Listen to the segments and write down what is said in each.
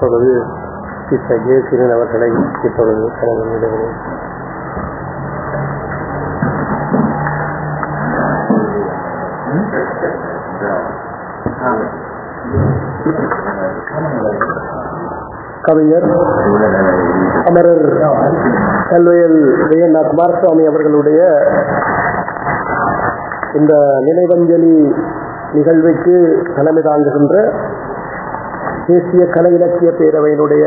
இப்பொழுது சிஸ்டர் ஜெயசீலன் அவர்களை இப்பொழுது கடந்து விடுகிறேன் கவிஞர் அமரர் கல்வையல் ஜெயநாத் குமாரசுவாமி அவர்களுடைய இந்த நினைவஞ்சலி நிகழ்வுக்கு தலைமை தாங்குகின்ற தேசிய கலை இலக்கிய பேரவையினுடைய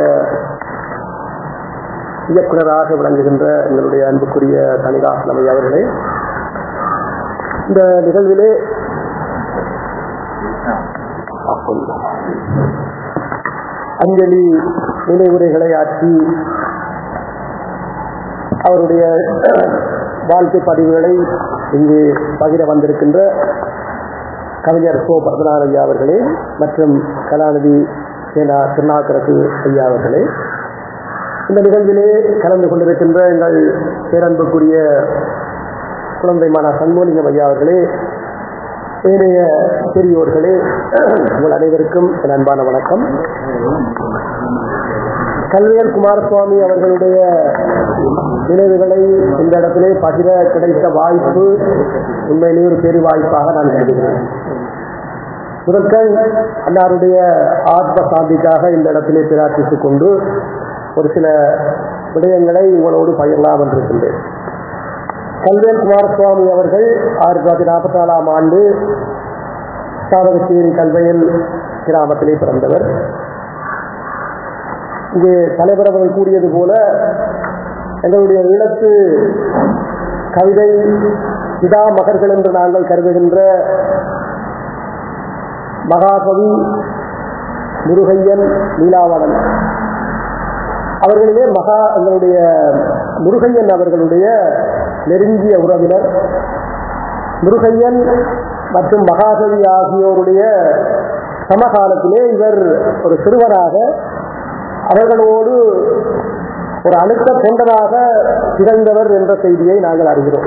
இயக்குநராக விளங்குகின்ற எங்களுடைய அன்புக்குரிய தனிதாசன் அவை அவர்களே இந்த நிகழ்விலே அஞ்சலி நினைவுரைகளை ஆற்றி அவருடைய வாழ்க்கை பதிவுகளை இங்கு பகிர வந்திருக்கின்ற கவிஞர் சோ பரதநாத் ஐயா அவர்களே மற்றும் கலாநிதி சேனா திருநாக்கரசு ஐயா அவர்களே இந்த நிகழ்விலே கலந்து கொண்டிருக்கின்ற எங்கள் பேரன்புக்குரிய குழந்தை மாணா சண்முகலிங்கம் ஐயா அவர்களே ஏனைய பெரியோர்களே உங்கள் அனைவருக்கும் என் அன்பான வணக்கம் கல்வியல் குமாரசுவாமி அவர்களுடைய நினைவுகளை இந்த இடத்திலே பகிர கிடைத்த வாய்ப்பு உண்மையிலேயே ஒரு பெரிய வாய்ப்பாக நான் கருதுகிறேன் முதற்கள் அன்னாருடைய ஆத்ம சாந்திக்காக இந்த இடத்திலே பிரார்த்தித்துக் கொண்டு ஒரு சில விடயங்களை உங்களோடு பகிரலாம் என்றிருக்கின்றேன் கல்வேல் குமாரசுவாமி அவர்கள் ஆயிரத்தி தொள்ளாயிரத்தி நாற்பத்தி நாலாம் ஆண்டு சாதகச்சேரி கல்வையல் கிராமத்திலே பிறந்தவர் இங்கே தலைவர் அவர்கள் கூறியது போல எங்களுடைய ஈழத்து கவிதை பிதா மகர்கள் என்று நாங்கள் கருதுகின்ற மகாகவி முருகையன் நீலாவணன் அவர்களிலே மகா எங்களுடைய முருகையன் அவர்களுடைய நெருங்கிய உறவினர் முருகையன் மற்றும் மகாகவி ஆகியோருடைய சமகாலத்திலே இவர் ஒரு சிறுவனாக அவர்களோடு ஒரு அழுத்த தொண்டனாக திகழ்ந்தவர் என்ற செய்தியை நாங்கள் அறிகிறோம்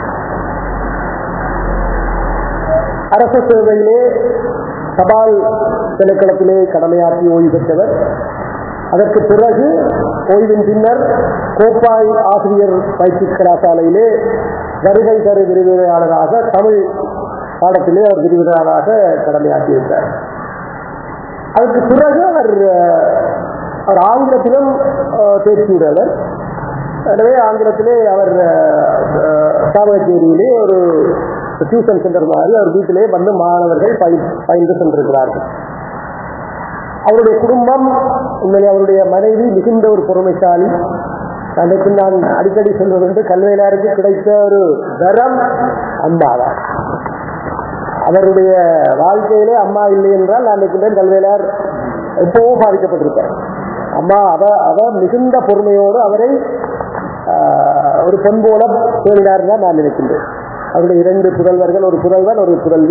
அரச சேவையிலே தபால் திணைக்களத்திலே கடமையாற்றி ஓய்வு பெற்றவர் அதற்கு பிறகு ஓய்வின் பின்னர் கோப்பாய் ஆசிரியர் பயிற்சி கலாசாலையிலே வருகை தரு விரிவுரையாளராக தமிழ் பாடத்திலே அவர் விரிவுரையாளராக கடமையாற்றியிருந்தார் அதற்கு பிறகு அவர் அவர் ஆங்கிலத்திலும் தேர்ச்சியுடையவர் எனவே ஆங்கிலத்திலே அவர் சாவகச்சேரியிலே ஒரு டியூஷன் சென்டர் மாதிரி அவர் வீட்டிலே வந்து மாணவர்கள் பயின்று சென்றிருக்கிறார்கள் அவருடைய குடும்பம் உண்மையிலே அவருடைய மனைவி மிகுந்த ஒரு பொறுமைசாலி அன்றைக்கு நான் அடிக்கடி சொல்வது கல்வியிலாருக்கு கிடைத்த ஒரு தரம் அம்மாதான் அவருடைய வாழ்க்கையிலே அம்மா இல்லை என்றால் நான் நினைக்கின்றேன் கல்வியிலார் எப்பவும் பாதிக்கப்பட்டிருப்பார் அம்மா அவ அவ மிகுந்த பொறுமையோடு அவரை ஒரு பொன் போல பேரினார் தான் நான் நினைக்கின்றேன் அவருடைய இரண்டு புதல்வர்கள் ஒரு புதல்வன் ஒரு புதல்வி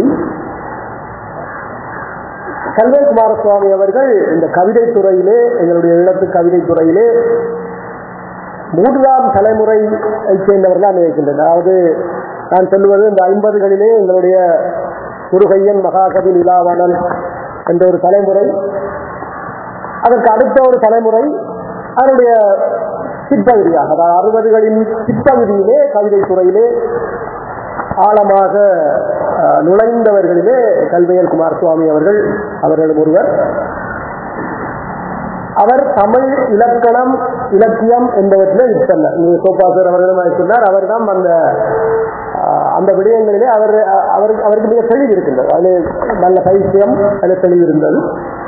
கல்வே குமாரசுவாமி அவர்கள் இந்த கவிதை துறையிலே எங்களுடைய இல்லத்து கவிதை துறையிலே மூன்றாம் தலைமுறை சேர்ந்தவர்கள் நினைக்கின்றனர் அதாவது நான் சொல்லுவது இந்த ஐம்பதுகளிலே எங்களுடைய முருகையன் மகாகவி நிலாவணன் என்ற ஒரு தலைமுறை அதற்கு அடுத்த ஒரு தலைமுறை அதனுடைய பிற்பகுதியாக அதாவது அறுபதுகளின் பிற்பகுதியிலே கவிதை துறையிலே ஆழமாக நுழைந்தவர்களிலே கல்வியல் குமாரசுவாமி அவர்கள் அவர்களும் ஒருவர் அவர் தமிழ் இலக்கணம் இலக்கியம் என்பவற்றிலே சொன்னார் சோபாசர் அவர்களும் சொன்னார் அவர்தான் அந்த அந்த விடயங்களிலே அவர் அவருக்கு அவருக்கு மிக தெளிவு இருக்கின்றது அது நல்ல பைத்தியம் அதில் தெளிவு இருந்தது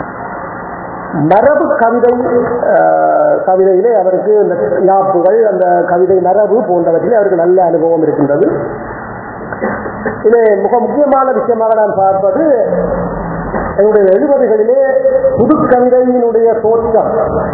மரபு கவிதை கவிதையிலே அவருக்கு இந்த யாப்புகள் அந்த கவிதை மரபு போன்றவற்றிலே அவருக்கு நல்ல அனுபவம் இருக்கின்றது இது மிக முக்கியமான விஷயமாக நான் பார்ப்பது என்னுடைய எழுபதுகளிலே புது கவிதையினுடைய தோற்றம்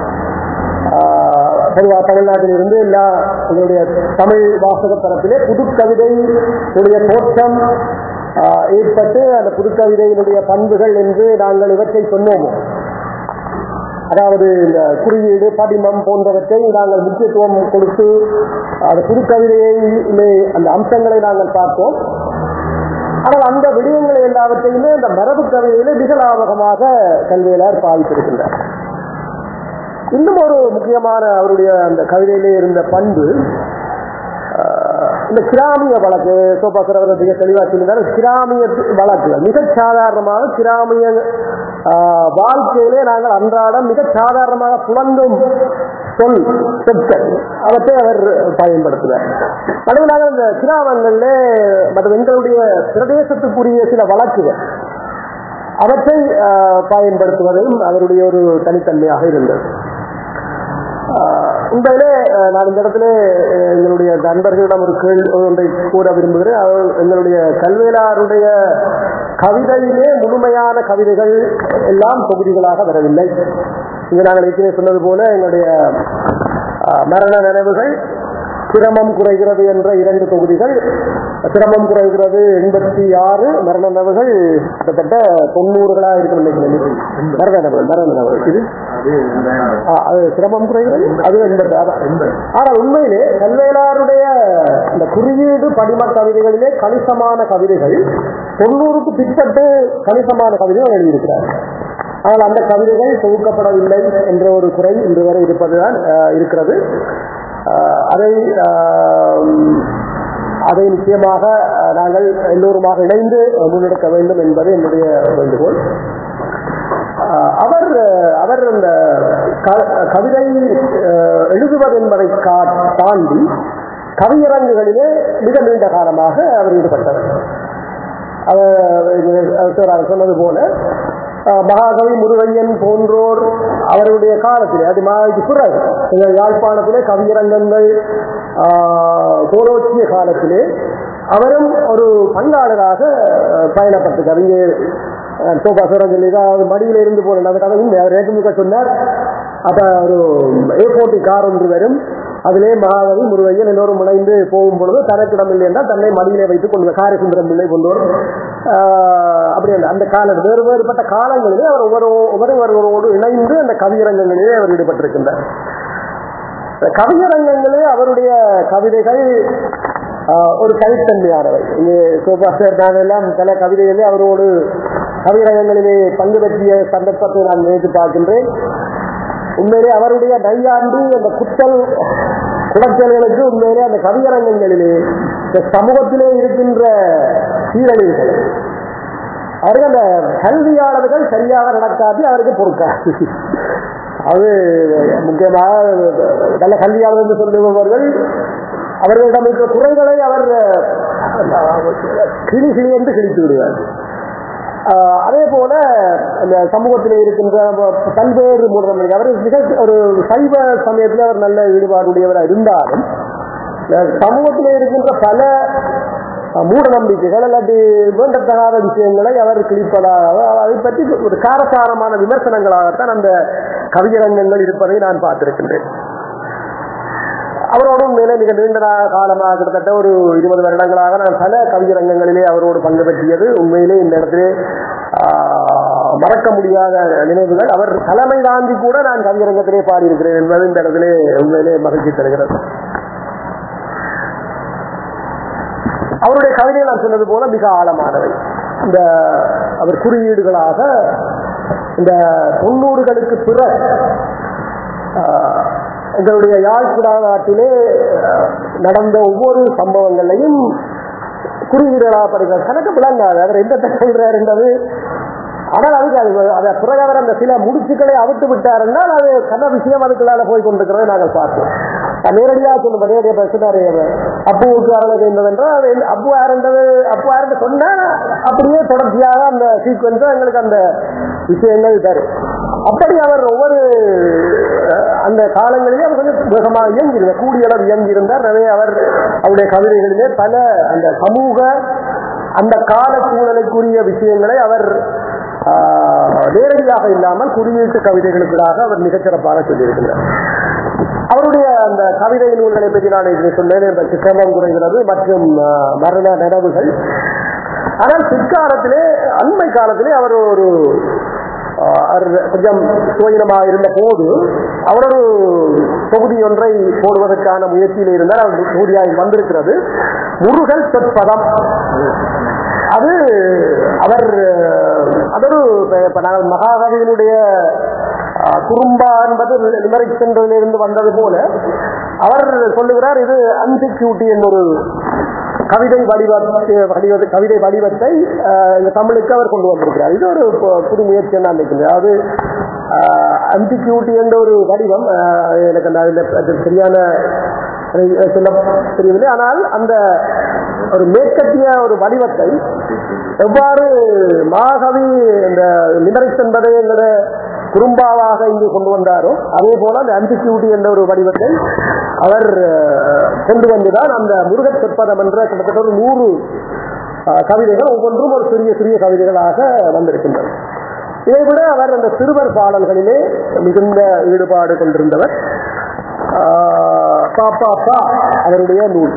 பொதுவாக தமிழ்நாட்டில் இருந்து எல்லா எங்களுடைய தமிழ் வாசக தரப்பிலே புது கவிதையினுடைய தோற்றம் ஏற்பட்டு அந்த புது கவிதையினுடைய பண்புகள் என்று நாங்கள் இவற்றை சொன்னோமோ அதாவது இந்த குறியீடு படிமம் போன்றவற்றை நாங்கள் முக்கியத்துவம் கொடுத்து அந்த புது கவிதையிலே அந்த அம்சங்களை நாங்கள் பார்த்தோம் ஆனால் அந்த விடயங்களை எல்லாவற்றையுமே இந்த மரபு கவிதையிலே மிக லாபகமாக கல்வியலார் பாதித்திருக்கின்றார் இன்னும் ஒரு முக்கியமான அவருடைய அந்த கவிதையிலே இருந்த பண்பு ஆஹ், இந்த கிராமிய வழக்கு சோபாசர் அவர் மிக தெளிவாக சொல்லியிருந்தார் கிராமிய வழக்கு மிக சாதாரணமாக கிராமிய ஆஹ், வாழ்க்கையிலே நாங்கள் அன்றாடம் மிக சாதாரணமாக புலந்தும் சொல் சொற்கள் அவற்றை அவர் பயன்படுத்துவார் அதுவும் நாங்கள் இந்த கிராமங்களிலே மற்றும் எங்களுடைய பிரதேசத்துக்குரிய சில வழக்குகள் அவற்றை ஆஹ், பயன்படுத்துவதும் அவருடைய ஒரு தனித்தன்மையாக இருந்தது ஆஹ், உண்மையிலே ஆஹ், நான் இந்த இடத்துல ஆஹ், எங்களுடைய நண்பர்களிடம் ஒரு கேள்வி ஒன்றை கூற விரும்புகிறேன் அவர் எங்களுடைய கல்வேலாருடைய கவிதையிலே முழுமையான கவிதைகள் எல்லாம் தொகுதிகளாக வரவில்லை இங்கு நாங்கள் ஏற்கனவே சொன்னது போல எங்களுடைய ஆஹ், மரண நினைவுகள் சிரமம் குறைகிறது என்ற இரண்டு தொகுதிகள் சிரமம் குறைகிறது எண்பத்தி ஆறு மரண நபர்கள் கிட்டத்தட்ட தொண்ணூறுகளாக இருக்கும் நினைக்கிறேன் மரண நபர்கள் மரண நபர்கள் இது ஆ, அது சிரமம் குறைகிறது அது எண்பத்தி ஆறு ஆனால் உண்மையிலே கல்வேலாருடைய இந்த குறியீடு படிம கவிதைகளிலே கணிசமான கவிதைகள் தொண்ணூறுக்கு பிற்பட்டு கணிசமான கவிதைகள் எழுதியிருக்கிறார் ஆனால் அந்த கவிதைகள் தொகுக்கப்படவில்லை என்ற ஒரு குறை இன்று வரை இருப்பதுதான் ஆ, இருக்கிறது ஆ, அதை ஆம், அதை நிச்சயமாக ஆ, நாங்கள் எல்லோருமாக இணைந்து முன்னெடுக்க வேண்டும் என்பது என்னுடைய வேண்டுகோள் ஆஹ் அவர் அவர் இந்த க- கவிதை ஆஹ், எழுதுவது என்பதை கா- தாண்டி கவியரங்குகளிலே மிக நீண்ட காலமாக அவர் ஈடுபட்டவர் அவர் அவர் அவர் சொன்னது போல ஆஹ், மகாகவி முருகையன் போன்றோர் அவருடைய காலத்திலே அது மாவுக்கு பிறகு இந்த யாழ்ப்பாணத்திலே கவியரங்கங்கள் ஆஹ், கோலோச்சிய காலத்திலே அவரும் ஒரு பங்காளராக ஆஹ், பயணப்பட்டு கவிஞர் சோபா சுரஞ்சல் ஏதாவது மடியில இருந்து போன அந்த கதை உண்டு. அவர் ஏற்கனவே சொன்னார் அப்ப ஒரு ஏ போட்டி கார் ஒன்று வரும் அதிலே மகாகவி முருகையன் எல்லோரும் இணைந்து போகும் பொழுது தனக்கிடம் இல்லை என்றால் தன்னை மடியிலே வைத்துக் கொண்டு காரசுந்தரம் பிள்ளை கொண்டோர் ஆஹ் அப்படி அந்த- அந்த கால வேறு வேறுபட்ட காலங்களிலே அவர் ஒவ்வொரு ஒவ்வொருவரோடு இணைந்து அந்த கவியரங்கங்களிலே அவர் ஈடுபட்டிருக்கின்றார் கவியரங்கங்களே அவருடைய கவிதைகள் ஆஹ், ஒரு தனித்தன்மையானவை இங்கே சோபாஸ்டர் நான் எல்லாம் பல கவிதைகளிலே அவரோடு கவியரங்கங்களிலே பங்கு பெற்றிய சந்தர்ப்பத்தை நான் நினைத்து பார்க்கின்றேன் உண்மையிலே அவருடைய நையாண்டி அந்த குத்தல் குடச்சல்களுக்கு உண்மையிலே அந்த கவியரங்கங்களிலே இந்த சமூகத்திலே இருக்கின்ற சீரழிவுகள் அவருக்கு அந்த கல்வியாளர்கள் சரியாக நடக்காது அவருக்கு பொறுக்காது அது முக்கியமாக நல்ல கல்வியாளர் என்று சொல்லுபவர்கள் அவர்களிடம் இருக்கிற குறைகளை அவர் கிளி கிளி என்று கிழித்து விடுவார் ஆஹ் அதே போல அந்த சமூகத்தில் இருக்கின்ற பல்வேறு மூடநம்பிக்கை அவர் மிக ஒரு சைவ சமயத்தில் அவர் நல்ல ஈடுபாடுடையவராக இருந்தாலும் இந்த சமூகத்தில் இருக்கின்ற பல அஹ், மூட நம்பிக்கைகள் அல்லது வேண்டத்தகாத விஷயங்களை அவர் கிழிப்பதாக அதை பற்றி ஒரு காரசாரமான விமர்சனங்களாகத்தான் அந்த கவியரங்கங்கள் இருப்பதை நான் பார்த்திருக்கின்றேன் அவரோடும் மேலே மிக நீண்ட நா- காலமாக கிட்டத்தட்ட ஒரு இருபது வருடங்களாக நான் பல கவியரங்கங்களிலே அவரோடு பங்கு பெற்றியது உண்மையிலே இந்த இடத்திலே ஆஹ், மறக்க முடியாத நினைவுகள் அவர் தலைமை தாண்டி கூட நான் கவியரங்கத்திலே பாடியிருக்கிறேன் என்பது இந்த இடத்திலே உண்மையிலே மகிழ்ச்சி தருகிறது அவருடைய கவிதைகள் நான் சொன்னது போல மிக ஆழமானவை இந்த அவர் குறியீடுகளாக இந்த தொண்ணூறுகளுக்கு பிறகு ஆஹ், எங்களுடைய யாழ்குடா நாட்டிலே ஆஹ், நடந்த ஒவ்வொரு சம்பவங்களையும் குறியீடுகளாக படிக்கிறார் கணக்கு விளங்காது அவர் எந்த சொல்றார் என்றது ஆனால் அதுக்கு அது அதை பிறகு அவர் அந்த சில முடிச்சுக்களை அவிட்டு விட்டார் என்றால் அது கன விஷயம் அதுக்குள்ளால போய் கொண்டிருக்கிறதை நாங்கள் பார்த்தோம் நான் நேரடியாக சொல்லும் நேரடியாக பேசினாரு அப்புவுக்கு அருளை என்றால் அது எந்த- அப்பு ஆரண்டது அப்பு ஆரண்டு சொன்னா அப்படியே தொடர்ச்சியாக அந்த சீக்வன்ஸா எங்களுக்கு அந்த விஷயங்கள் தரும் அப்படி அவர் ஒவ்வொரு அஹ், அந்த காலங்களிலே அவர் கொஞ்சம் வேகமாக இயங்கியிருந்தார் கூடிய அளவு இயங்கியிருந்தார் எனவே அவர் அவருடைய கவிதைகளிலே பல அந்த சமூக அந்த கால சூழலுக்குரிய விஷயங்களை அவர் ஆஹ், நேரடியாக இல்லாமல் குறியீட்டு கவிதைகளுக்காக அவர் மிகச்சிறப்பாக சொல்லியிருக்கிறார் அவருடைய அந்த கவிதை நூல்களை பற்றி நான் இதை சொன்னேன் இந்த சித்திரமம் குறைகிறது மற்றும் ஆஹ், மரண நினைவுகள் ஆனால் பிற்காலத்திலே அண்மை காலத்திலே அவர் ஒரு ஆஹ், அவர் கொஞ்சம் சுயநமாக இருந்த போது அவர் ஒரு தொகுதி ஒன்றை போடுவதற்கான முயற்சியில் இருந்தார் அவர் தொகுதியாக வந்திருக்கிறது முருகல் சொற்பதம் அது அவர் அதொரு இப்ப- இப்ப நாங்கள் மகாகவியினுடைய ஆஹ், குறும்பா என்பது லிமரிக் சென்றதிலிருந்து வந்தது போல அவர் சொல்லுகிறார் இது அன்சிக்யூட்டி என்னொரு கவிதை வடிவத்தை வடிவ- கவிதை வடிவத்தை ஆஹ், இந்த தமிழுக்கு அவர் கொண்டு வந்திருக்கிறார் இது ஒரு பு- புது முயற்சி நான் நினைக்கிறேன் அதாவது அம்பிக்யூட்டி என்ற ஒரு வடிவம் ஆஹ், எனக்கு அந்த அதில் அது சரியான அதை சொல்ல தெரியவில்லை ஆனால் அந்த ஒரு மேற்கத்திய ஒரு வடிவத்தை எவ்வாறு மாகவி இந்த லிமரிக்ஸ் என்பதை எங்களோட குறும்பாவாக இங்கு கொண்டு வந்தாரோ அதே போல அந்த அம்பிக்யூட்டி என்ற ஒரு வடிவத்தை அவர் அஹ், கொண்டு வந்துதான் அந்த முருகத் சொற்பதம் என்ற கிட்டத்தட்ட ஒரு நூறு அஹ், கவிதைகள் ஒவ்வொன்றும் ஒரு சிறிய சிறிய கவிதைகளாக வந்திருக்கின்றன இதை விட அவர் அந்த சிறுவர் பாடல்களிலே மிகுந்த ஈடுபாடு கொண்டிருந்தவர் ஆஹ், பாப்பா பா அவருடைய நூல்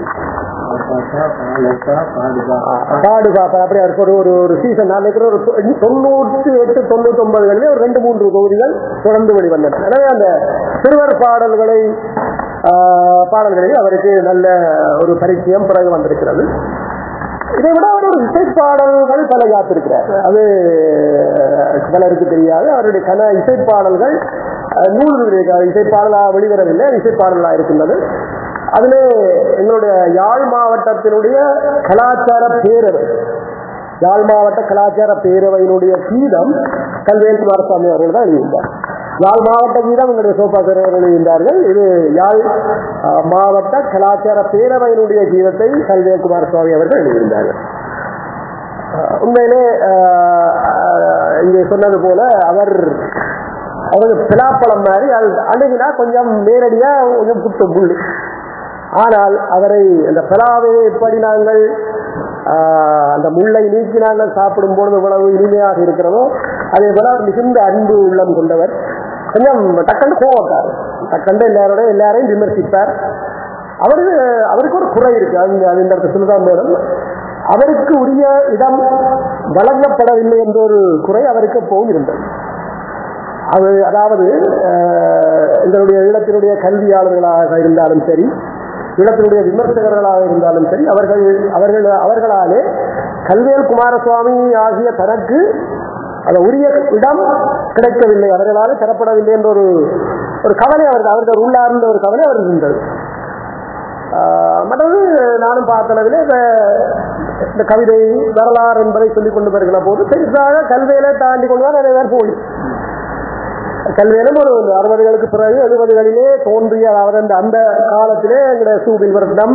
பாடு பாப்பா அப்படி அவருக்கு ஒரு ஒரு ஒரு சீசன் நான் நினைக்கிறேன் ஒரு தொ- தொண்ணூற்றி எட்டு தொண்ணூத்தி ஒன்பதுகளிலே ஒரு ரெண்டு மூன்று தொகுதிகள் தொடர்ந்து வெளிவந்தன எனவே அந்த சிறுவர் பாடல்களை ஆஹ், பாடல்களில் அவருக்கு நல்ல ஒரு பரிச்சயம் பிறகு வந்திருக்கிறது இதை விட அவர் ஒரு இசைப்பாடல்கள் பல யாத்திருக்கிறார் அது அஹ், பலருக்கு தெரியாது அவருடைய கன இசைப்பாடல்கள் அஹ், நூல்களுடைய இசைப்பாடலாக வெளிவரவில்லை இசைப்பாடலாக இருக்கின்றது அதிலே எங்களுடைய யாழ் மாவட்டத்தினுடைய கலாச்சார பேரவை யாழ் மாவட்ட கலாச்சார பேரவையினுடைய கீதம் கல்வேல் குமாரசாமி அவர்கள் தான் எழுதியிருந்தார் யாழ் மாவட்ட கீதம் எங்களுடைய சோபாசர் அவர்கள் எழுதியிருந்தார்கள் இது யாழ் அஹ், மாவட்ட கலாச்சார பேரவையினுடைய கீதத்தை கல்வேல் குமாரசுவாமி அவர்கள் எழுதியிருந்தார்கள் அஹ், உண்மையிலே அஹ், அஹ், இங்கே சொன்னது போல அவர் அவருக்கு பிலாப்பழம் மாதிரி அது அணுகினா கொஞ்சம் நேரடியா கொஞ்சம் குத்தும் புள்ளி ஆனால் அவரை அந்த பிலாவை எப்படி நாங்கள் ஆஹ், அந்த முள்ளை நீக்கி நாங்கள் சாப்பிடும் பொழுது இவ்வளவு இனிமையாக இருக்கிறதோ அதே போல அவர் மிகுந்த அன்பு உள்ளம் கொண்டவர் கொஞ்சம் டக்கண்டு கோவக்கார் டக்கண்டு எல்லாரோட எல்லாரையும் விமர்சிப்பார் அவரு அவருக்கு ஒரு குறை இருக்கு அது அது இந்த இடத்துல சொல்லுதான் மேடம் அவருக்கு உரிய இடம் வழங்கப்படவில்லை என்ற ஒரு குறை அவருக்கு எப்பவும் இருந்தது அது அதாவது அஹ், எங்களுடைய ஈழத்தினுடைய கல்வியாளர்களாக இருந்தாலும் சரி ஈழத்தினுடைய விமர்சகர்களாக இருந்தாலும் சரி அவர்கள் அவர்கள் அவர்களாலே கல்வேல் குமாரசுவாமி ஆகிய தனக்கு அந்த உரிய இடம் கிடைக்கவில்லை அவர்களால் தரப்படவில்லை என்ற ஒரு ஒரு கவலை அவர்கள் அவர்கள் உள்ளார்ந்த ஒரு கவலை அவர்கள் இருந்தது ஆஹ் மற்றது நானும் பார்த்தளவில் இந்த இந்த கவிதை வரலாறு என்பதை சொல்லிக் கொண்டு வருகிற போது பெருசாக கல்வியில தாண்டி கொண்டு தான் நிறைய பேர் போய் கல்வியிலும் ஒரு அறுபதுகளுக்கு பிறகு எழுபதுகளிலே தோன்றிய அதாவது அந்த அந்த காலத்திலே எங்களுடைய சூபில் விரதம்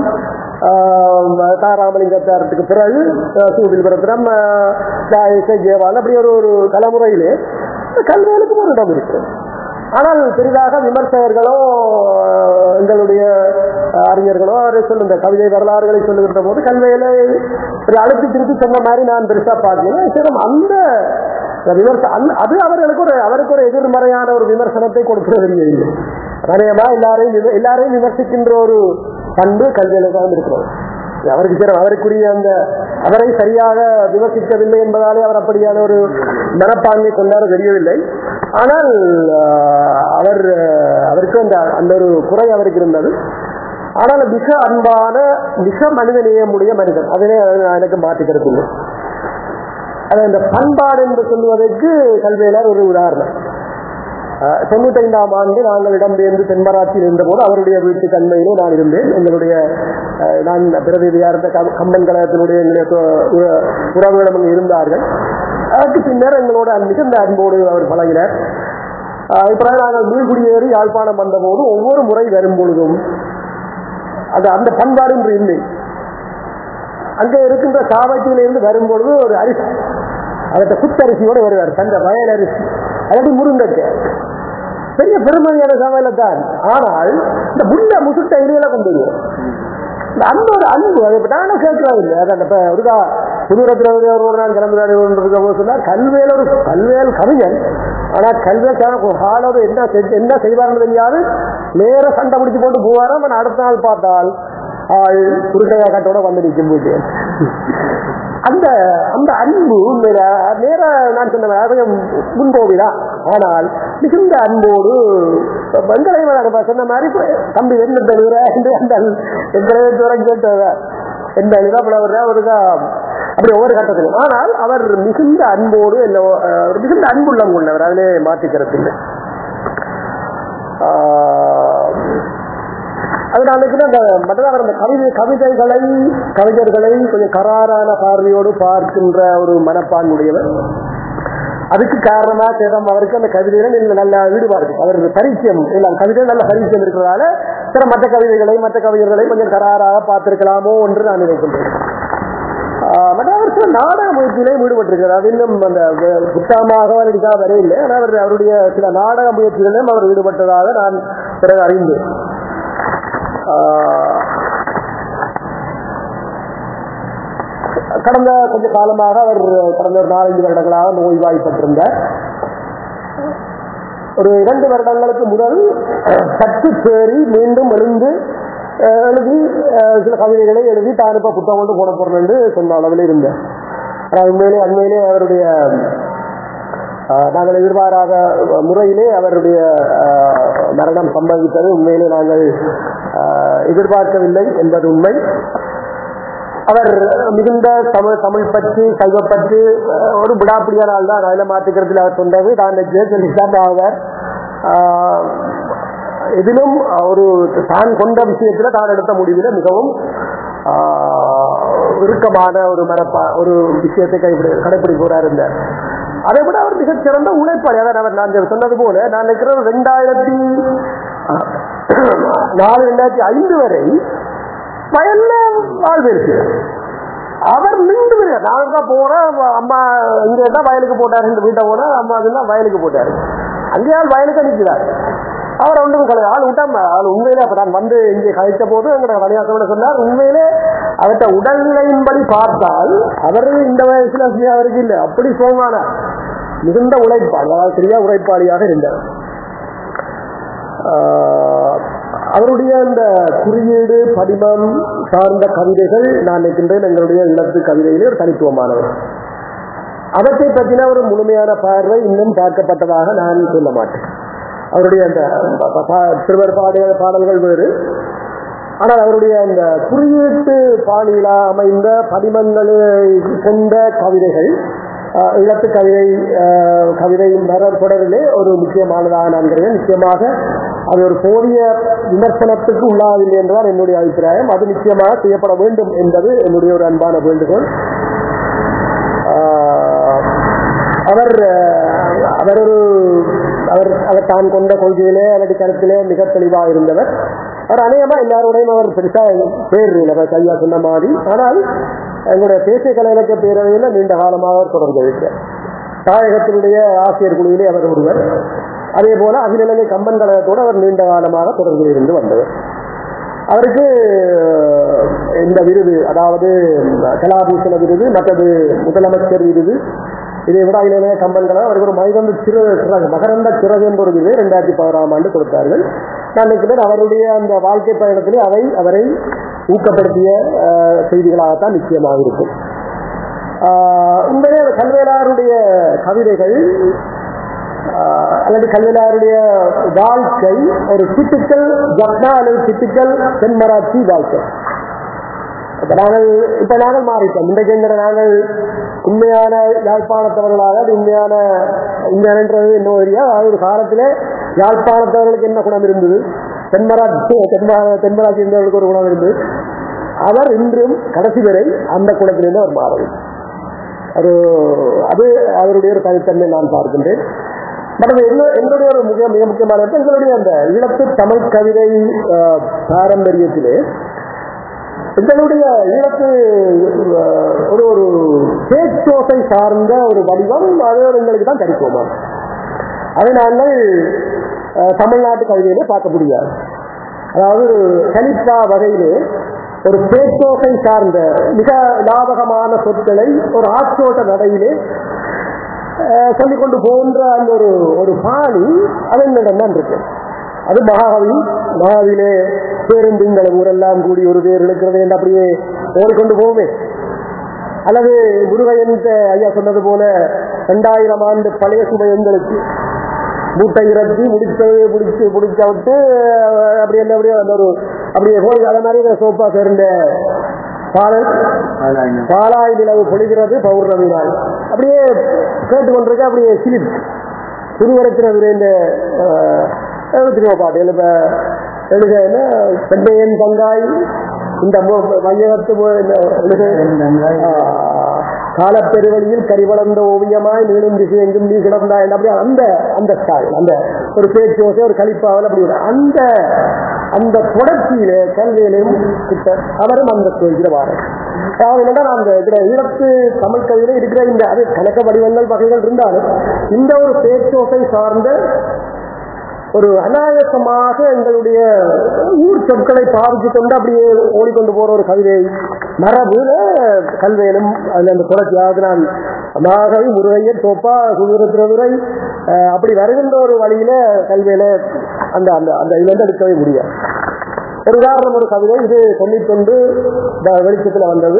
தாராமலிங்கத்தாரத்துக்கு பிறகு ஆஹ், சூபில் விரதம் ஜெயவால் அப்படி ஒரு ஒரு தலைமுறையிலே கல்விகளுக்கும் ஒரு இடம் இருக்கு ஆனால் பெரிதாக விமர்சகர்களோ ஆஹ், எங்களுடைய அறிஞர்களோ அவரை சொல்லும் இந்த கவிதை வரலாறுகளை சொல்லுகின்ற போது கல்வியில ஒரு அழுத்தி திருப்பி சொன்ன மாதிரி நான் பெருசா பார்த்தேன் சரி அந்த விமர்ச அந்த- அது அவர்களுக்கு ஒரு அவருக்கு ஒரு எதிர்மறையான ஒரு விமர்சனத்தை கொடுக்கிறது இல்லை அநேகமா எல்லாரையும் விம- எல்லாரையும் விமர்சிக்கின்ற ஒரு பண்பு கல்வியில தான் இருக்கிறது அவருக்கு சரி அவருக்குரிய அந்த அவரை சரியாக விமர்சிக்கவில்லை என்பதாலே அவர் அப்படியான ஒரு மனப்பான்மை கொண்டாட தெரியவில்லை ஆனால் ஆஹ், அவர் ஆஹ், அவருக்கு அந்த அந்த ஒரு குறை அவருக்கு இருந்தது ஆனால் மிக அன்பான மிக மனிதநேயமுடைய மனிதன் அதிலே எனக்கு மாற்றுக்கிறது இல்லை அது அந்த பண்பாடு என்று சொல்லுவதற்கு கல்வியாளர் ஒரு உதாரணம் அஹ், தொண்ணூத்தைந்தாம் ஆண்டு நாங்கள் இடம்பெயர்ந்து தென்மராட்சியில் இருந்தபோது அவருடைய வீட்டு தன்மையிலே நான் இருந்தேன் எங்களுடைய அஹ், நான் பிரதிநிதியா இருந்த கம்- கம்பன் கழகத்தினுடைய எங்களுடைய தொ- உற- உறவுகளும் அங்கு இருந்தார்கள் அதற்கு பின்னர் எங்களோட மிகுந்த அன்போடு அவர் பழகினார் அஹ், பிறகு நாங்கள் மீள்குடியேறி யாழ்ப்பாணம் வந்தபோது ஒவ்வொரு முறை வரும் பொழுதும் அது அந்த பண்பாடு இன்று இல்லை அங்க இருக்கின்ற சாவட்டியில இருந்து வரும்பொழுது ஒரு அரிசி அதற்கு குத்தரிசியோட வருவார் தந்த வயல் அரிசி அதாவது முருங்கட்டு பெரிய பெருமதியான சமையல தான் ஆனால் இந்த முள்ள முசுட்ட இடையில கொண்டு வருவோம் இந்த அன்போட அன்பு அதை இப்ப நானும் கேட்கலாம் இல்லை அதான் இப்ப ஒருக்கா புதுரத்தில் ஒரு ஒரு நாள் கிளம்புறாரு சொன்னா கல்வேல் ஒரு கல்வேல் கவிஞன் ஆனா கல்வேல் ஹாலோடு என்ன செஞ்சு- என்ன செய்வார்னு தெரியாது நேர சண்டை பிடிச்சு போட்டு போவாராம் ஆனா அடுத்த நாள் பார்த்தால் ஆள் குருக்கையா கட்டோட வந்து நிற்கும் போது அந்த அந்த அன்பு உண்மையில நேர நான் சொன்ன அதிகம் முன்போவிதா ஆனால் மிகுந்த அன்போடு எங்களையும் நான் சொன்ன மாதிரி இப்ப தம்பி என்ன தருகிற என்று அந்த எங்களை தூரம் கேட்டத என்ன இதாப்புல அவருக்கா அப்படி ஒவ்வொரு கட்டத்திலும் ஆனால் அவர் மிகுந்த அன்போடு என்ன அஹ், ஒரு மிகுந்த அன்புள்ளம் கொண்டவர் அதிலே மாற்றிக்கிறது இல்லை ஆஹ், அது நான் நினைக்கிறேன் அந்த மற்றது அவர் அந்த கவிதை கவிதைகளை கவிஞர்களை கொஞ்சம் கராரான பார்வையோடு பார்க்கின்ற ஒரு மனப்பான்மையுடையவர் அதுக்கு காரணமா சேதம் அவருக்கு அந்த கவிதையில நல்ல- நல்ல ஈடுபாடு இருக்கு அவருக்கு பரிச்சயம் இல்ல கவிதை நல்ல பரிச்சயம் இருக்கிறதால சில மற்ற கவிதைகளை மற்ற கவிஞர்களை கொஞ்சம் கராராக பார்த்திருக்கலாமோ என்று நான் நினைக்கின்றேன் ஆஹ் மற்ற அவர் சில நாடக முயற்சியிலையும் ஈடுபட்டிருக்கிறார் அது இன்னும் அந்த வ- புத்தகமாக நடிக்காத வரையில்லை ஆனால் அவர் அவருடைய சில நாடக முயற்சிகளிலும் அவர் ஈடுபட்டதாக நான் பிறகு அறிந்தேன் ஆஹ் கடந்த கொஞ்ச காலமாக அவர் கடந்த ஒரு நாலஞ்சு வருடங்களாக நோய்வாய்ப்பட்டிருந்தார் ஒரு இரண்டு வருடங்களுக்கு முதல் சற்று சேரி மீண்டும் எழுந்து அஹ், எழுதி அஹ், சில கவிதைகளை எழுதி தான் இப்ப புத்தகம் கொண்டு போட போறேன் என்று சொன்ன அளவில் இருந்தேன் ஆனால் உண்மையிலே அண்மையிலே அவருடைய அஹ், நாங்கள் எதிர்பாராத முறையிலே அவருடைய அஹ், மரணம் சம்பவித்தது உண்மையிலே நாங்கள் அஹ், எதிர்பார்க்கவில்லை என்பது உண்மை அவர் மிகுந்த தமிழ் தமிழ் பற்றி சைவ பற்றி அஹ், ஒரு விடாப்பிடியான ஆள் தான் அதில் மாற்றுக்கிறதுல அவர் சொன்னது தான் சொல்லித்தான் ஆவார் ஆஹ், எதிலும் ஒரு தான் கொண்ட விஷயத்துல தான் எடுத்த முடிவில் மிகவும் ஆஹ், இறுக்கமான ஒரு மனப்பா ஒரு விஷயத்தை கைப்பிடி கடைப்பிடிப்பவராக இருந்தார் அதை விட அவர் மிகச் சிறந்த உழைப்பாளி அதான் அவர் நான் சொன்னது போல நான் நினைக்கிறேன் ரெண்டாயிரத்தி நாலு ரெண்டாயிரத்தி ஐந்து வரை வயல்ல வாழ்விருக்கு அவர் நின்று விடுறார். நான் தான் போறேன் அம்மா இங்க இருந்தா வயலுக்கு போட்டாரு இந்த வீட்டை போனா அம்மா தான் வயலுக்கு போட்டாரு அங்கே ஆள் வயலுக்கு நிற்கிறார் அவர் ஒன்றும் கலை ஆள் விட்டாம ஆள் உண்மையிலே அப்ப நான் வந்து இங்கே கழித்த போது எங்களோட வணிகாசோட சொன்னார் உண்மையிலே அவர்கிட்ட உடல்நிலையின்படி பார்த்தால் அவர் இந்த வயசுல அவருக்கு இல்லை அப்படி சோமான மிகுந்த உழைப்பாளி அதாவது சரியா உழைப்பாளியாக இருந்தார் ஆஹ் அவருடைய இந்த குறியீடு படிமம் சார்ந்த கவிதைகள் நான் நினைக்கின்றேன் எங்களுடைய இலத்து கவிதையிலே ஒரு தனித்துவமானவர் அவற்றை பற்றின ஒரு முழுமையான பார்வை இன்னும் பார்க்கப்பட்டதாக நான் சொல்ல மாட்டேன் அவருடைய அந்த ப- ப- சிறுவர் பாடிய பாடல்கள் வேறு ஆனால் அவருடைய அந்த குறியீட்டு பாணியில அமைந்த படிமங்களை கொண்ட கவிதைகள் ஆஹ், இழப்பு கவிதை ஆஹ், கவிதை மலர் தொடரிலே ஒரு முக்கியமானதாக நான் கருதுகிறேன் நிச்சயமாக அது ஒரு போதிய விமர்சனத்துக்கு உள்ளாவில்லை என்றால் என்னுடைய அபிப்பிராயம் அது நிச்சயமாக செய்யப்பட வேண்டும் என்பது என்னுடைய ஒரு அன்பான வேண்டுகோள் ஆஹ், அவர் ஆஹ், அவர் ஒரு அவர் அவர் தான் கொண்ட கொள்கையிலே அல்லது கருத்திலே மிக தெளிவாக இருந்தவர் அவர் அநேகமா எல்லாரோடையும் அவர் பெருசா பேர் இல்லை அவர் கையா சொன்ன மாதிரி ஆனால் எங்களுடைய தேசிய கலை இலக்கிய பேரவையில் நீண்ட காலமாக அவர் தொடர்ந்து இருக்கிறார் தாயகத்தினுடைய ஆசிரியர் குழுவிலே அவர் ஒருவர் அதே போல அகில இலங்கை கம்பன் கழகத்தோடு அவர் நீண்ட காலமாக தொடர்பில் இருந்து வந்தவர் அவருக்கு இந்த விருது அதாவது கலாபூஷண விருது மற்றது முதலமைச்சர் விருது இதை விட அகில இலங்கை கம்பன் கழகம் அவருக்கு ஒரு மைதந்த சிறு சிறகு மகரந்த சிறகு என்ற ஒரு விருது ரெண்டாயிரத்தி பதினாறாம் ஆண்டு கொடுத்தார்கள் நான் நினைக்கிறேன் அவருடைய அந்த வாழ்க்கை பயணத்திலே அவை அவரை ஊக்கப்படுத்திய அஹ், செய்திகளாகத்தான் நிச்சயமாக இருக்கும் ஆஹ் உண்மையிலே கல்வேலாருடைய கவிதைகள் ஆஹ் அல்லது கல்வியாருடைய வாழ்க்கை ஒரு டிப்பிக்கல் ஜப்னா அல்லது டிப்பிக்கல் தென்மராட்சி வாழ்க்கை இப்ப நாங்கள் இப்ப நாங்கள் மாறிட்டோம் இன்றைக்கு எங்கிற நாங்கள் உண்மையான யாழ்ப்பாணத்தவர்களாக அது உண்மையான உண்மையானன்றது என்ன தெரியா அது ஒரு காலத்திலே யாழ்ப்பாணத்தவர்களுக்கு என்ன குணம் இருந்தது தென்மராட்சி தென்மரா தென்மராட்சி இருந்தவர்களுக்கு ஒரு குணம் இருந்தது அவர் இன்றும் கடைசி வரை அந்த குணத்திலிருந்து அவர் மாறவில்லை அது அது அவருடைய ஒரு தனித்தன்மை நான் பார்க்கின்றேன் மற்றது என்ன- என்னுடைய ஒரு மிக மிக முக்கியமான கருத்து, எங்களுடைய அந்த ஈழத்து தமிழ் கவிதை அஹ், பாரம்பரியத்திலே எங்களுடைய ஈழத்து அஹ், ஒரு ஒரு பேச்சோசை சார்ந்த ஒரு வடிவம் அது எங்களுக்கு தான் தனித்துவமா அதை நாங்கள் அஹ், தமிழ்நாட்டு கவிதையிலே பார்க்க முடியாது அதாவது ஒரு கலிப்பா வகையிலே ஒரு பேச்சோசை சார்ந்த மிக லாபகமான சொற்களை ஒரு ஆற்றோட்ட நடையிலே அஹ், சொல்லிக் கொண்டு போன்ற அந்த ஒரு ஒரு பாணி அது என்னிடம் தான் இருக்கு அது மகாகவி மகாவிலே பேருந்துங்களை ஊரெல்லாம் கூடி ஒரு பேர் இழுக்கிறது என்று அப்படியே ஓடிக்கொண்டு போவே அல்லது முருகையன் ஐயா சொன்னது போல இரண்டாயிரம் ஆண்டு பழைய சுமையங்களுக்கு மூட்டை இறக்கி முடிச்சது முடிச்சு முடிச்ச விட்டு அஹ், அப்படி என்ன அப்படியே அந்த ஒரு அப்படியே கோழி அதை மாதிரி சோப்பா சேர்ந்த பாடல் பாலாய் நிலவு பொழிகிறது பௌர்ணமி நாள் அப்படியே கேட்டுக்கொண்டிருக்க அப்படியே சிலிப் புதுவரத்தின இந்த எழுத்துருவா பாட்டு எழுப்ப எழுத என்ன பெண்டையன் பங்காய் இந்த மு- மையகத்து மு- இந்த எழுத ஆ, காலப்பெருவழியில் கரிவளர்ந்த ஓவியமாய் நீளும் திசை எங்கும் நீ கிடந்தாய் அப்படி அந்த அந்த ஸ்டைல் அந்த ஒரு பேச்சோசை ஒரு கலிப்பாவல் அப்படி ஒரு அந்த அந்த தொடர்ச்சியில கல்வியிலும் கிட்ட அவரும் அந்த கோயில வாரம் அதாவது என்னன்னா அந்த இதுல ஈழத்து தமிழ் கவிதையில இருக்கிற இந்த அது கணக்க வடிவங்கள் வகைகள் இருந்தாலும் இந்த ஒரு பேச்சோசை சார்ந்த ஒரு அநாயசமாக எங்களுடைய ஊர் சொற்களை பாவிச்சு கொண்டு அப்படியே ஓடிக்கொண்டு போற ஒரு கவிதை மரபுல கல்வேலும் அதுல அந்த தொடர்ச்சியாக நான் நாகை முருகையர் தோப்பா சுதந்திரத்துறை அப்படி வருகின்ற ஒரு வழியில கல்வியில அந்த அந்த அந்த இதுல இருந்து எடுக்கவே முடியாது ஒரு உதாரணம் ஒரு கவிதை இது தொண்ணூத்தொன்று வெளிச்சத்துல வந்தது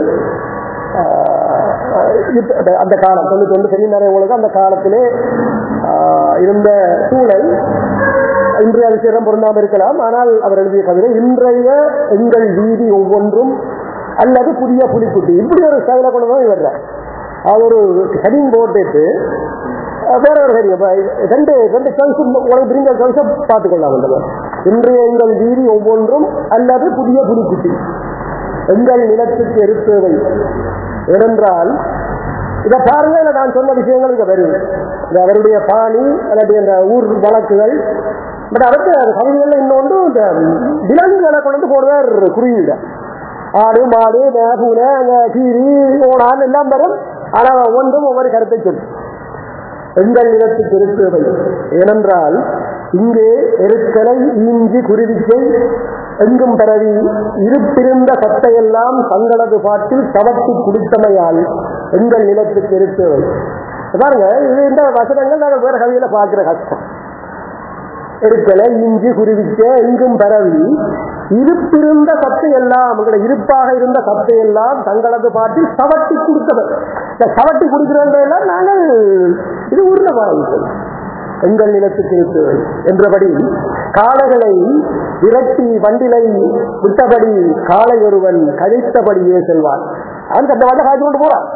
ஆஹ் இப்ப அந்த- அந்த காலம் தொண்ணூத்தொன்று செமினார் உங்களுக்கு அந்த காலத்திலே ஆஹ் இருந்த சூழல் இன்றைய அது சிறம் பொருந்தாமல் இருக்கலாம் ஆனால் அவர் எழுதிய கவிதை இன்றைய எங்கள் வீதி ஒவ்வொன்றும் அல்லது புதிய புலிக்குட்டி இப்படி ஒரு ஸ்டைல கொண்டு தான் இவர் அது ஒரு ஹெடிங் போட்டுட்டு அஹ் வேற ஒரு ஹெடிங் ரெண்டு ரெண்டு சாய்ஸ் உங்களுக்கு பிரிங்க சாய்ஸை பார்த்துக்கொள்ளலாம் அந்த மாதிரி. இன்றைய எங்கள் வீதி ஒவ்வொன்றும் அல்லது புதிய புலிக்குட்டி எங்கள் நிலத்துக்கு எருத்தேவை ஏனென்றால் இதை பாருங்க இதுல நான் சொன்ன விஷயங்கள் இங்க வருது இந்த அவருடைய பாணி அல்லது அந்த ஊர் வழக்குகள் பட் அடுத்து அந்த கவிதைகள்ல இன்னொன்று இந்த விலங்குகளை கொண்டு வந்து போடுவார் குறியீடு ஆடு மாடு பூனை அங்க கீரி ஓணான் எல்லாம் வரும் ஆனால் ஒன்றும் ஒவ்வொரு கருத்தை சொல்லும் எங்கள் நிலத்துக்கு எருத்தேவை ஏனென்றால் இங்கே எருக்கலை ஈஞ்சி குருவிக்கை எங்கும் பரவி இருப்பிருந்த சத்தையெல்லாம் தங்களது பாட்டில் தவட்டி குடித்தமையால் எங்கள் நிலத்துக்கு எருத்தேவை பாருங்க இது இந்த வசனங்கள் நாங்கள் வேற கவிதையில பார்க்கிற கஷ்டம் எருக்கலை இஞ்சி குருவிக்க எங்கும் பரவி இருப்பிருந்த சத்தை எல்லாம் உங்களோட இருப்பாக இருந்த சத்தை எல்லாம் தங்களது பாட்டில் சவட்டி குடித்தவர் இந்த சவட்டி குடிக்கிறவங்களெல்லாம் நாங்கள் இது உருள பாருங்கள் எங்கள் நிலத்துக்கு இருக்கிறது என்றபடி காளைகளை விரட்டி வண்டிலை விட்டபடி காளை ஒருவன் கழித்தபடியே செல்வான் அவன் அந்த வண்ட காய்ச்சி கொண்டு போறான்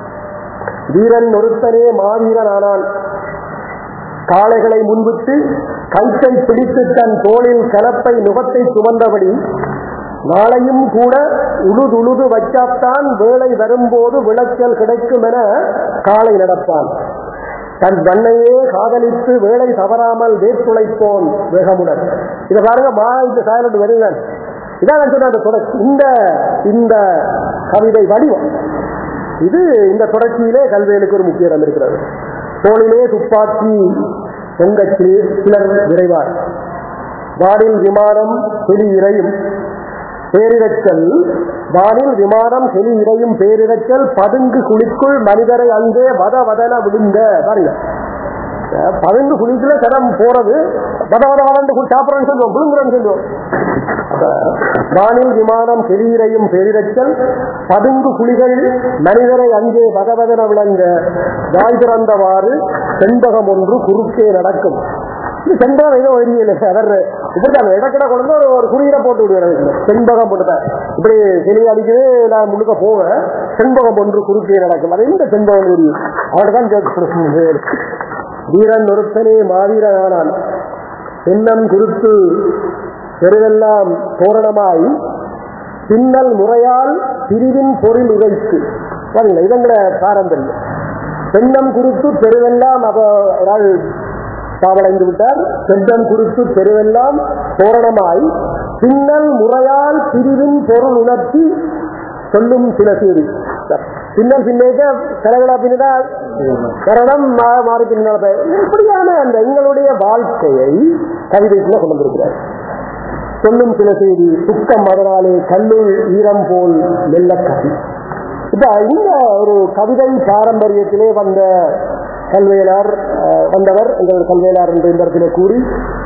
வீரன் ஒருத்தனே மாவீரன் ஆனான் காளைகளை முன்விட்டு கைத்தை பிடித்து தன் தோளில் கலப்பை நுகத்தை சுமந்தபடி நாளையும் கூட உழுதுழுது வச்சாத்தான் வேலை வரும்போது விளைச்சல் கிடைக்கும் என காளை நடப்பான் தன் தன்னையே காதலித்து வேலை தவறாமல் வேற்றுழைப்போன் வேகமுடன் இதை பாருங்க மா இந்த சாயலோடு வருங்க இதான் நான் சொன்ன அந்த தொடர்ச்சி இந்த இந்த கவிதை வடிவம் இது இந்த தொடர்ச்சியிலே கல்விகளுக்கு ஒரு முக்கிய இடம் இருக்கிறது தோளிலே துப்பாக்கி பொங்க சிலர் விரைவார் வானில் விமானம் செலி இறையும் பேரிரைச்சல் வானில் விமானம் செலி இறையும் பேரிரைச்சல் பதுங்கு குழிக்குள் மனிதரை அங்கே வத வதன விழுங்க பாருங்க அஹ் பதுங்கு குழிக்குள்ள சரம் போறது வத வத வதண்டு குழி சாப்பிடறோம்னு சொல்லுவோம் விழுங்குறோம்னு சொல்லுவோம் அப்ப வானில் விமானம் செலீரையும் பேரிரைச்சல் பதுங்கு குழிகள் மனிதரை அங்கே வதவதன விளங்க வாய் திறந்தவாறு செண்பகம் ஒன்று குறுக்கே நடக்கும் இது செண்பகம் ஏதோ வழியில் அவர் இப்படிதான் இடக்கிட கொண்டு ஒரு ஒரு குறியீரை போட்டு விடுவார் செண்பகம் போட்டுட்டார் இப்படி செலி அடிக்குது நான் முழுக்க போவேன் செண்பகம் ஒன்று குறுக்கே நடக்கும் அது இந்த செண்பகம் குறி அவர் தான் கேட்கப்படுது வீரன் ஒருத்தனே மாவீரனானான் சின்னம் குருத்து பெருவெல்லாம் தோரணமாய் பின்னல் முறையால் பிரிவின் பொருள் உரைத்து பாருங்களா இதங்கிற பாரம்பரியம் பெண்ணம் குறித்து பெருவெல்லாம் அவ ஒரு ஆள் சாவடைந்து விட்டார் பெண்ணம் குறித்து பெருவெல்லாம் தோரணமாய் பின்னல் முறையால் பிரிவின் பொருள் உணர்த்தி சொல்லும் சில சீரி பின்னல் பின்னேக்க கலகலா பின்னதா கரணம் மா- மாறி பின்னால் ப- இப்படியான அந்த எங்களுடைய வாழ்க்கையை கவிதைக்குள்ள கொண்டு வந்திருக்கிறார் சொல்லும் சில செய்தி துக்கம் அதனாலே கல்லுள் ஈரம் போல் மெல்லக்கவி இப்ப இந்த ஒரு கவிதை பாரம்பரியத்திலே வந்த கல்வியலார் அஹ், வந்தவர் எங்கள் கல்வியலார் என்று இந்த இடத்திலே கூறி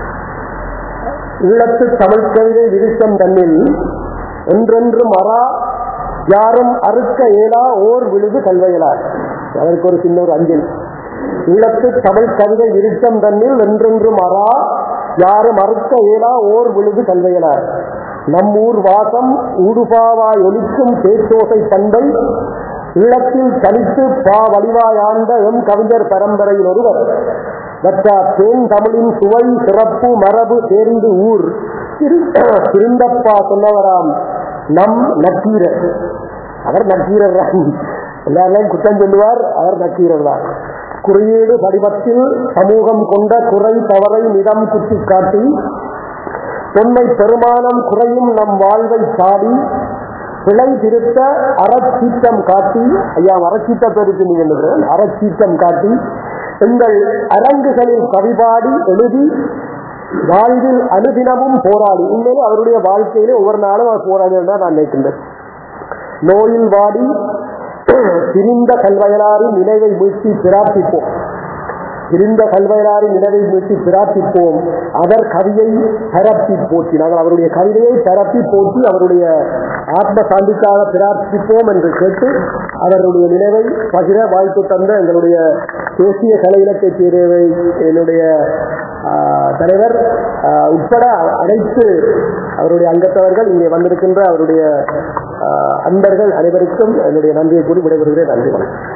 ஈழத்து தமிழ் கவிதை விருத்தம் தன்னில் என்றென்றும் அரா யாரும் அறுக்க இயலா ஓர் விழுது கல்வையலார் அதற்கு ஒரு சின்ன ஒரு அஞ்சல் ஈழத்து தமிழ் கவிதை விருத்தம் தன்னில் என்றென்றும் அரா யாரும் அறுக்க இயலா ஓர் விழுது கல்வையலார் நம்மூர் வாசம் ஊடுபாவாய் ஒலிக்கும் பேச்சோசை பண்பை ஈழத்தில் தனித்து பா வலிவாயாண்ட எம் கவிஞர் பரம்பரையில் ஒருவர் வற்றா தேன் தமிழின் சுவை சிறப்பு மரபு சேர்ந்து ஊர் திரு- திருந்தப்பா சொன்னவராம் நம் நக்கீரர் அவர் நக்கீரர் தான் எல்லாரையும் குற்றம் சொல்லுவார் அவர் நக்கீரர் தான் குறியீடு படிவத்தில் சமூகம் கொண்ட குறை தவறை நிறம் குத்தி காட்டி தொன்மை பெருமானம் குறையும் நம் வாழ்வை சாடி பிழை திருத்த அறச்சீட்டம் காட்டி ஐயா அறச்சீட்டத்திற்கு நீங்க என்ன அறச்சீட்டம் காட்டி எங்கள் அரங்குகளில் கவிபாடி எழுதி வாழ்வில் அனுதினமும் போராடி உண்மையிலே அவருடைய வாழ்க்கையிலே ஒவ்வொரு நாளும் அவர் போராடி நான் நினைக்கின்றேன் நோயில் வாடி திரிந்த கல்வயலாரின் நினைவை மீட்சி பிரார்த்திப்போம் திரிந்த கல்வயலாரின் நினைவை மீட்சி பிரார்த்திப்போம் அவர் கவியை பரப்பி போற்றி நாங்கள் அவருடைய கவிதையை பரப்பி போற்றி அவருடைய ஆத்ம சாந்திக்காக பிரார்த்திப்போம் என்று கேட்டு அவருடைய நினைவை பகிர வாய்ப்பு தந்த எங்களுடைய தேசிய கலை இலக்கிய சேவை என்னுடைய ஆஹ், தலைவர் ஆஹ், உட்பட அனைத்து அவருடைய அங்கத்தவர்கள் இங்கே வந்திருக்கின்ற அவருடைய ஆஹ், அன்பர்கள் அனைவருக்கும் என்னுடைய நன்றியை கூறி விடைபெறுகிறேன் நன்றி வணக்கம்